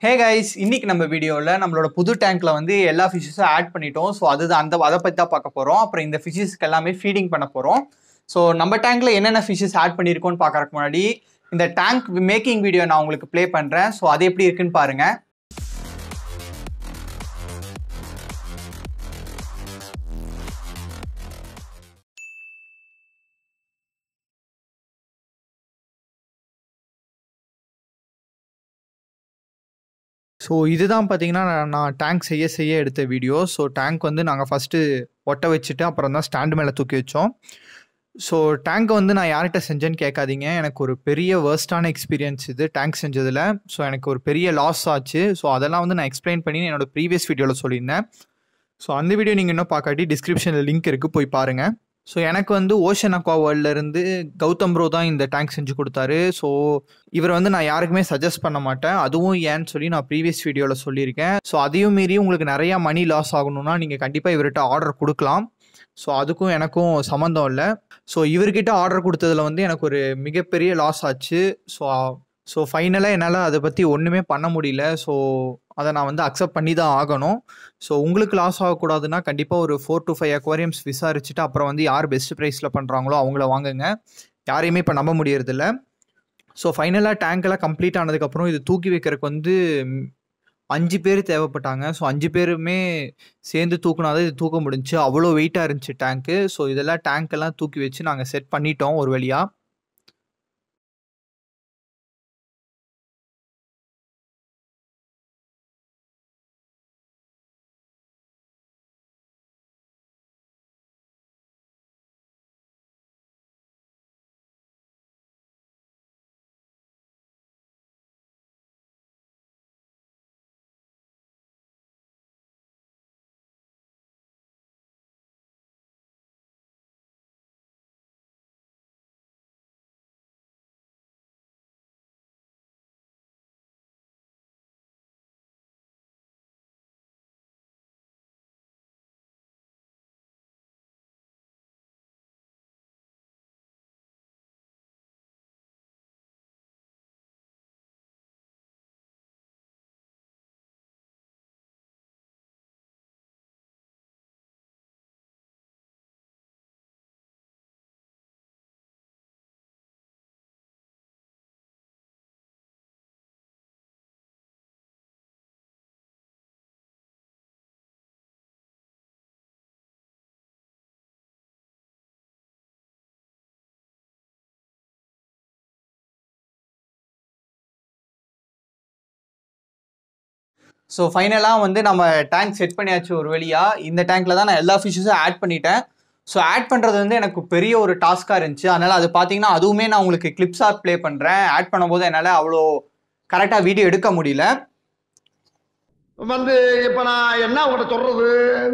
hey guys இன்னைக்கு நம்ம வீடியோவில் நம்மளோட புது டேங்க்ல வந்து எல்லா ஃபிஷஸும் ஆட் பண்ணிட்டோம் ஸோ அதுதான் அந்த அதை பற்றி தான் பார்க்க போகிறோம் அப்புறம் இந்த ஃபிஷஸ்க்கு எல்லாமே ஃபீடிங் பண்ண போகிறோம் ஸோ நம்ம டேங்க்ல என்னென்ன ஃபிஷஸ் ஆட் பண்ணியிருக்கோம்னு பார்க்கறதுக்கு முன்னாடி இந்த டேங்க் மேக்கிங் வீடியோ நான் உங்களுக்கு ப்ளே பண்ணுறேன் ஸோ அது எப்படி இருக்குன்னு பாருங்க ஸோ இதுதான் பார்த்தீங்கன்னா நான் நான் டேங்க் செய்ய செய்ய எடுத்த வீடியோ ஸோ டேங்க் வந்து நாங்கள் ஃபஸ்ட்டு ஒட்ட வச்சுட்டு அப்புறம் தான் ஸ்டாண்டு மேலே தூக்கி வச்சோம் ஸோ டேங்க்கை வந்து நான் யார்கிட்ட செஞ்சேன்னு கேட்காதீங்க எனக்கு ஒரு பெரிய வேர்ஸ்டான எக்ஸ்பீரியன்ஸ் இது டேங்க் செஞ்சதில் ஸோ எனக்கு ஒரு பெரிய லாஸ் ஆச்சு ஸோ அதெல்லாம் வந்து நான் எக்ஸ்பிளைன் பண்ணி என்னோட ப்ரீவியஸ் வீடியோவில் சொல்லியிருந்தேன் ஸோ அந்த வீடியோ நீங்கள் இன்னும் பார்க்காட்டி டிஸ்கிரிப்ஷனில் லிங்க் இருக்குது போய் பாருங்கள் ஸோ எனக்கு வந்து ஓஷன் அக்வா வேர்ல்ட்லேருந்து கௌதம் ப்ரோ தான் இந்த டேங்க் செஞ்சு கொடுத்தாரு ஸோ இவர் வந்து நான் யாருக்குமே சஜஸ்ட் பண்ண மாட்டேன் அதுவும் ஏன்னு சொல்லி நான் ப்ரீவியஸ் வீடியோவில் சொல்லியிருக்கேன் ஸோ அதையும் மீறி உங்களுக்கு நிறையா மணி லாஸ் ஆகணும்னா நீங்கள் கண்டிப்பாக இவர்கிட்ட ஆர்டர் கொடுக்கலாம் ஸோ அதுக்கும் எனக்கும் சம்மந்தம் இல்லை ஸோ இவர்கிட்ட ஆர்டர் கொடுத்ததுல வந்து எனக்கு ஒரு மிகப்பெரிய லாஸ் ஆச்சு ஸோ ஸோ ஃபைனலாக என்னால் அதை பற்றி ஒன்றுமே பண்ண முடியல ஸோ அதை நான் வந்து அக்செப்ட் பண்ணி தான் ஆகணும் ஸோ உங்களுக்கு லாஸ் ஆகக்கூடாதுன்னா கண்டிப்பாக ஒரு ஃபோர் டு ஃபைவ் அக்வாரியம்ஸ் விசாரிச்சுட்டு அப்புறம் வந்து யார் பெஸ்ட் ப்ரைஸில் பண்ணுறாங்களோ அவங்கள வாங்குங்க யாரையுமே இப்போ நம்ப முடியறதில்ல ஸோ ஃபைனலாக டேங்க்கெல்லாம் கம்ப்ளீட் ஆனதுக்கப்புறம் இது தூக்கி வைக்கிறதுக்கு வந்து ம், அஞ்சு பேர் தேவைப்பட்டாங்க ஸோ அஞ்சு பேருமே சேர்ந்து தூக்குனாதான் இது தூக்க முடிஞ்சுச்சு அவ்வளோ வெயிட்டாக இருந்துச்சு டேங்க்கு ஸோ இதெல்லாம் டேங்க் எல்லாம் தூக்கி வச்சு நாங்கள் செட் பண்ணிட்டோம் ஒரு வழியாக ஸோ ஃபைனலாக வந்து நம்ம டேங்க் செட் பண்ணியாச்சு ஒரு வழியாக இந்த டேங்க்கில் தான் நான் எல்லா ஃபிஷ்ஷஸும் ஆட் பண்ணிட்டேன் ஸோ ஆட் பண்ணுறது வந்து எனக்கு பெரிய ஒரு டாஸ்க்காக இருந்துச்சு அதனால் அது பார்த்தீங்கன்னா அதுவுமே நான் உங்களுக்கு கிளிப்ஸாக ப்ளே பண்ணுறேன் ஆட் பண்ணும்போது என்னால் அவ்வளோ கரெக்டாக வீடியோ எடுக்க முடியல வந்து இப்ப நான் என்ன உங்கள்கிட்ட சொல்றது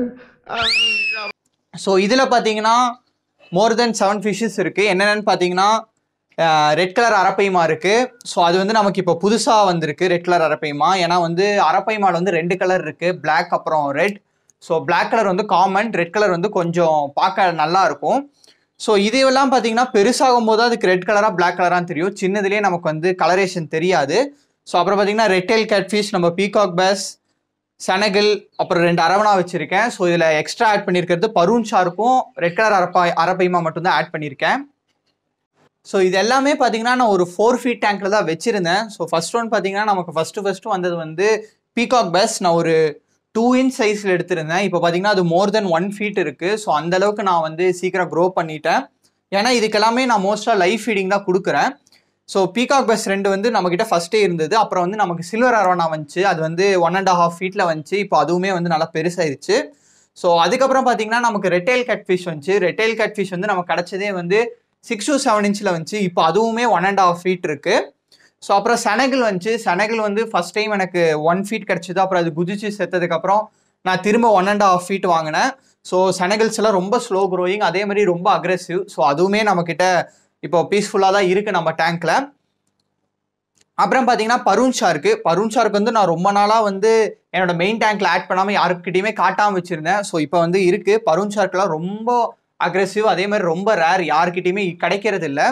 அஹ், ஸோ இதில் பார்த்தீங்கன்னா மோர் தென் செவன் ஃபிஷ்ஷஸ் இருக்குது என்னென்னு பார்த்தீங்கன்னா ரெட் கலர் அரப்பைமா இருக்குது ஸோ அது வந்து நமக்கு இப்போ புதுசாக வந்திருக்கு ரெட் கலர் அரப்பைமா ஏன்னா வந்து அரப்பைமாவில் வந்து ரெண்டு கலர் இருக்குது Black அப்புறம் ரெட் ஸோ Black கலர் வந்து காமன் ரெட் கலர் வந்து கொஞ்சம் பார்க்க நல்லா இருக்கும் ஸோ இதெல்லாம் பார்த்தீங்கன்னா பெருசாகும் போது அதுக்கு ரெட் கலராக Black கலராக தெரியும் சின்னதுலேயே நமக்கு வந்து கலரேஷன் தெரியாது ஸோ அப்புறம் பார்த்தீங்கன்னா ரெட்டேல் கேட்ஃபிஷ் நம்ம பீகாக் பேஸ் சனகில் அப்புறம் ரெண்டு அரவணா வச்சிருக்கேன் ஸோ இதில் எக்ஸ்ட்ரா ஆட் பண்ணியிருக்கிறது பரூன் ஷார்க்கும் ரெட் கலர் அரப்பா அரப்பைமா மட்டும்தான் ஆட் பண்ணியிருக்கேன் ஸோ இது எல்லாமே பார்த்தீங்கன்னா நான் ஒரு ஃபோர் ஃபீட் டேங்க்கில் தான் வச்சிருந்தேன் ஸோ ஃபர்ஸ்ட் ஒன் பார்த்தீங்கன்னா நமக்கு ஃபஸ்ட்டு ஃபஸ்ட்டு வந்தது வந்து பீகாக் பெஸ் நான் ஒரு டூ இன்ச் சைஸில் எடுத்திருந்தேன் இப்போ பார்த்தீங்கன்னா அது மோர் தென் ஒன் ஃபீட் இருக்குது ஸோ அந்த அளவுக்கு நான் வந்து சீக்கிரம் க்ரோ பண்ணிட்டேன் ஏன்னா இதுக்கெல்லாமே நான் மோஸ்ட்டாக லைஃப் ஃபீடிங் தான் கொடுக்குறேன் ஸோ பீகாக் பஸ் ரெண்டு வந்து நம்மக்கிட்ட ஃபஸ்ட்டே இருந்தது அப்புறம் வந்து நமக்கு சில்வர் அரவணா வந்துச்சு அது வந்து ஒன் அண்ட் ஹாஃப் ஃபீட்டில் வந்துச்சு இப்போ அதுவுமே வந்து நல்லா பெருசாயிருச்சு ஸோ அதுக்கப்புறம் பார்த்தீங்கன்னா நமக்கு ரெட்டைல் கட்ஃபிஷ் வந்துச்சு ரெட்டைல் கட்ஃபிஷ் வந்து நமக்கு கிடச்சதே வந்து சிக்ஸ் டு செவன் இன்ச்சில் வந்துச்சு இப்போ அதுவுமே ஒன் அண்ட் ஹாஃப் ஃபீட் இருக்குது ஸோ அப்புறம் சனகில் வந்துச்சு சனகில் வந்து ஃபர்ஸ்ட் டைம் எனக்கு ஒன் ஃபீட் கிடச்சிது அப்புறம் அது குதிச்சு செத்ததுக்கப்புறம் நான் திரும்ப ஒன் அண்ட் ஹாஃப் ஃபீட் வாங்கினேன் ஸோ சனகில்ஸ் எல்லாம் ரொம்ப ஸ்லோ க்ரோயிங் அதே மாதிரி ரொம்ப அக்ரெசிவ் ஸோ அதுவுமே நம்மக்கிட்ட இப்போ பீஸ்ஃபுல்லாக தான் இருக்குது நம்ம டேங்க்கில் அப்புறம் பார்த்தீங்கன்னா பருண் ஷார்க்கு பருண் ஷார்க் வந்து நான் ரொம்ப நாளாக வந்து என்னோட மெயின் டேங்க்ல ஆட் பண்ணாமல் யாருக்கிட்டையுமே காட்டாமல் வச்சிருந்தேன் ஸோ இப்போ வந்து இருக்கு பருண் ஷார்க்லாம் ரொம்ப அக்ரெசிவ் அதே மாதிரி ரொம்ப ரேர் யாருக்கிட்டையுமே கிடைக்கிறது இல்லை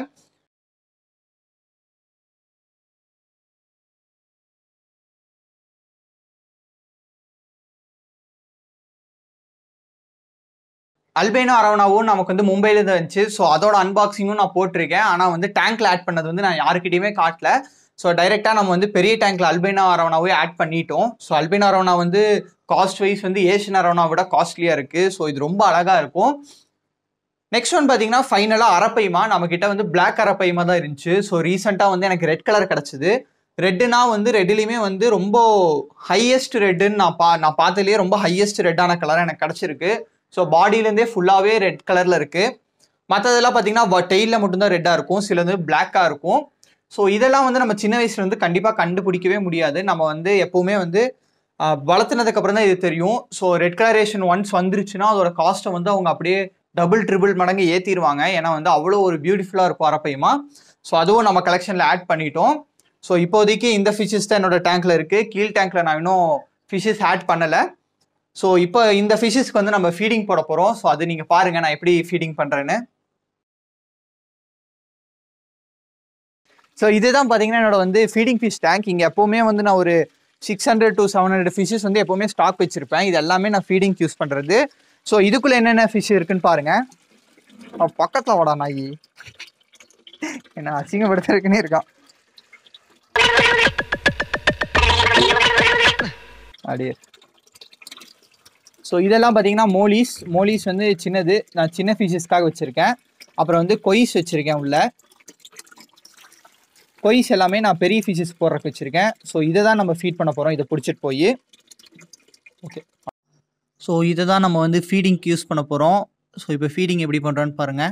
அல்பேனோ அரவணாவும் நமக்கு வந்து மும்பையில இருந்து வந்துச்சு ஸோ அதோட அன்பாக்சிங்கும் நான் போட்டிருக்கேன் ஆனால் வந்து டேங்க்ல ஆட் பண்ணது வந்து நான் யாருக்கிட்டையுமே காட்டல ஸோ டைரெக்டாக நம்ம வந்து பெரிய டேங்க்ல அல்பேனா அரவணாவே ஆட் பண்ணிட்டோம் ஸோ அல்பேனா அரவணா வந்து காஸ்ட் வைஸ் வந்து ஏஷியன் அரவணா விட காஸ்ட்லியாக இருக்குது ஸோ இது ரொம்ப அழகாக இருக்கும் நெக்ஸ்ட் ஒன் பார்த்தீங்கன்னா ஃபைனலாக அரப்பைமா நம்ம கிட்ட வந்து பிளாக் அரப்பைமா தான் இருந்துச்சு ஸோ ரீசெண்டாக வந்து எனக்கு ரெட் கலர் கிடச்சிது ரெட்டுனா வந்து ரெட்லேயுமே வந்து ரொம்ப ஹையஸ்ட் ரெட்டுன்னு நான் பா நான் பார்த்ததுலேயே ரொம்ப ஹையஸ்ட் ரெட்டான கலர் எனக்கு கிடச்சிருக்கு ஸோ பாடியிலேருந்தே ஃபுல்லாகவே ரெட் கலரில் இருக்குது மற்றதெல்லாம் பார்த்தீங்கன்னா டெய்லில் மட்டும்தான் ரெட்டாக இருக்கும் சிலது பிளாக்காக இருக்கும் ஸோ இதெல்லாம் வந்து நம்ம சின்ன வயசுல வந்து கண்டிப்பாக கண்டுபிடிக்கவே முடியாது நம்ம வந்து எப்போவுமே வந்து ஆஹ், வளர்த்துனதுக்கு அப்புறம் தான் இது தெரியும் ஸோ ரெட் கலரேஷன் ஒன்ஸ் வந்துருச்சுன்னா அதோட காஸ்ட்டை வந்து அவங்க அப்படியே டபுள் ட்ரிபிள் மடங்கு ஏற்றிடுவாங்க ஏன்னா வந்து அவ்வளோ ஒரு பியூட்டிஃபுல்லாக இருக்கும் அரப்பையுமா ஸோ அதுவும் நம்ம கலெக்ஷனில் ஆட் பண்ணிட்டோம் ஸோ இப்போதைக்கு இந்த ஃபிஷஸ் தான் என்னோட டேங்க்ல இருக்கு கீழ் டேங்க்ல நான் இன்னும் ஃபிஷஸ் ஆட் பண்ணலை ஸோ இப்போ இந்த ஃபிஷஸ்க்கு வந்து நம்ம ஃபீடிங் போட போகிறோம் ஸோ அது நீங்கள் பாருங்க நான் எப்படி ஃபீடிங் பண்ணுறேன்னு ஸோ இதுதான் பார்த்தீங்கன்னா என்னோட வந்து ஃபீடிங் ஃபிஷ் டேங்க் இங்கே எப்போவுமே வந்து நான் ஒரு six hundred to seven hundred fishes வந்து எப்போவுமே ஸ்டாக் வச்சிருப்பேன் இது எல்லாமே நான் ஃபீடிங் யூஸ் பண்ணுறது ஸோ இதுக்குள்ளே என்னென்ன ஃபிஷ் இருக்குன்னு பாருங்க பக்கத்தில் வாடா நாயி என்ன அசிங்கப்படுத்துறதுக்குன்னே இருக்கான் அப்படியே ஸோ இதெல்லாம் பார்த்தீங்கன்னா மோலிஸ் மோலிஸ் வந்து சின்னது நான் சின்ன ஃபிஷஸ்க்காக வச்சுருக்கேன் அப்புறம் வந்து கொய்ஸ் வச்சுருக்கேன் உள்ள கொய்ஸ் எல்லாமே நான் பெரிய ஃபிஷஸ் போடுறதுக்கு வச்சுருக்கேன் ஸோ இதை தான் நம்ம ஃபீட் பண்ண போகிறோம் இதை பிடிச்சிட்டு போய் ஓகே ஸோ இதை தான் நம்ம வந்து ஃபீடிங்க்கு யூஸ் பண்ண போகிறோம் ஸோ இப்போ ஃபீடிங் எப்படி பண்ணுறோன்னு பாருங்கள்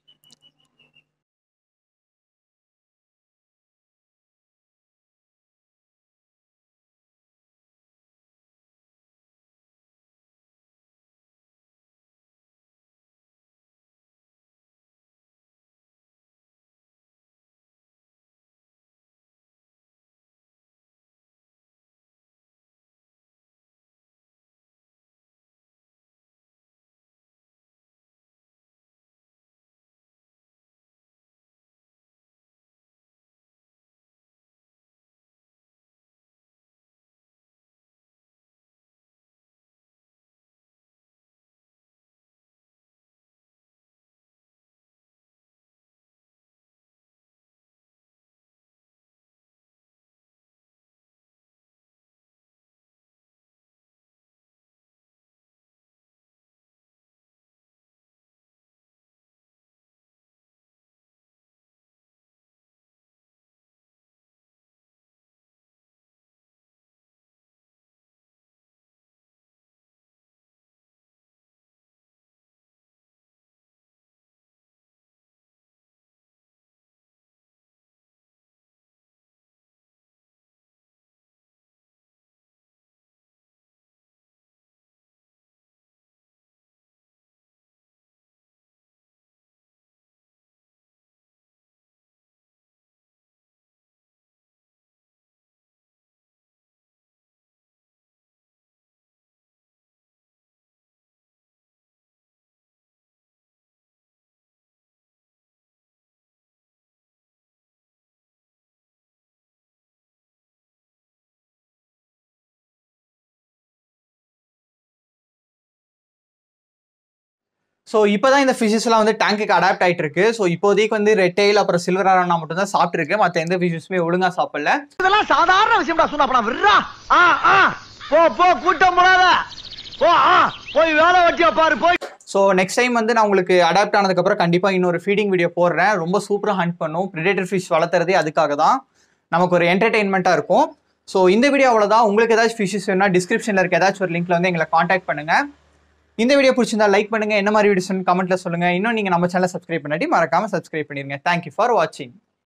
ஸோ இப்போ தான் இந்த ஃபிஷஸ்லாம் வந்து டேங்குக்கு அடாப்ட் ஆயிட்டு இருக்கு ஸோ இப்போதைக்கு வந்து ரெட் டெயில் அப்புறம் சில்வர் ஆரானா மட்டும் தான் சாப்பிட்டுருக்கு மற்ற எந்த ஃபிஷஸுமே ஒழுங்கா சாப்பிடல இதெல்லாம் சாதாரண விஷயம்டா சொன்னா விடுறா ஆ ஆ போ போ கூட்டம் போடாத போ ஆ போய் வேலை வச்சியா பாரு போய் ஸோ நெக்ஸ்ட் டைம் வந்து நான் உங்களுக்கு அடாப்ட் ஆனதுக்கப்புறம் கண்டிப்பாக இன்னொரு ஃபீடிங் வீடியோ போடுறேன் ரொம்ப சூப்பராக ஹண்ட் பண்ணும் ப்ரிடேட்டர் ஃபிஷ் வளர்த்துறதே அதுக்காக தான் நமக்கு ஒரு என்டர்டெயின்மெண்ட்டாக இருக்கும் ஸோ இந்த வீடியோ அவ்வளோதான் உங்களுக்கு ஏதாச்சும் ஃபிஷஸ் வேணும்னா டிஸ்கிரிப்ஷனில் இருக்க ஏதாச்சும் ஒரு லிங்க்ல வந்து எங்களை காண்டாக்ட் பண்ணுங்க இந்த வீடியோ பிடிச்சிருந்தா லைக் பண்ணுங்க என்ன மாதிரி வீடியோஸ் கமெண்ட்ல சொல்லுங்க இன்னும் நீங்க நம்ம சேனல் சப்ஸ்கிரைப் பண்ணாட்டி மறக்காம சப்ஸ்கிரைப் பண்ணிருங்க தேங்க்யூ ஃபார் வாட்சிங்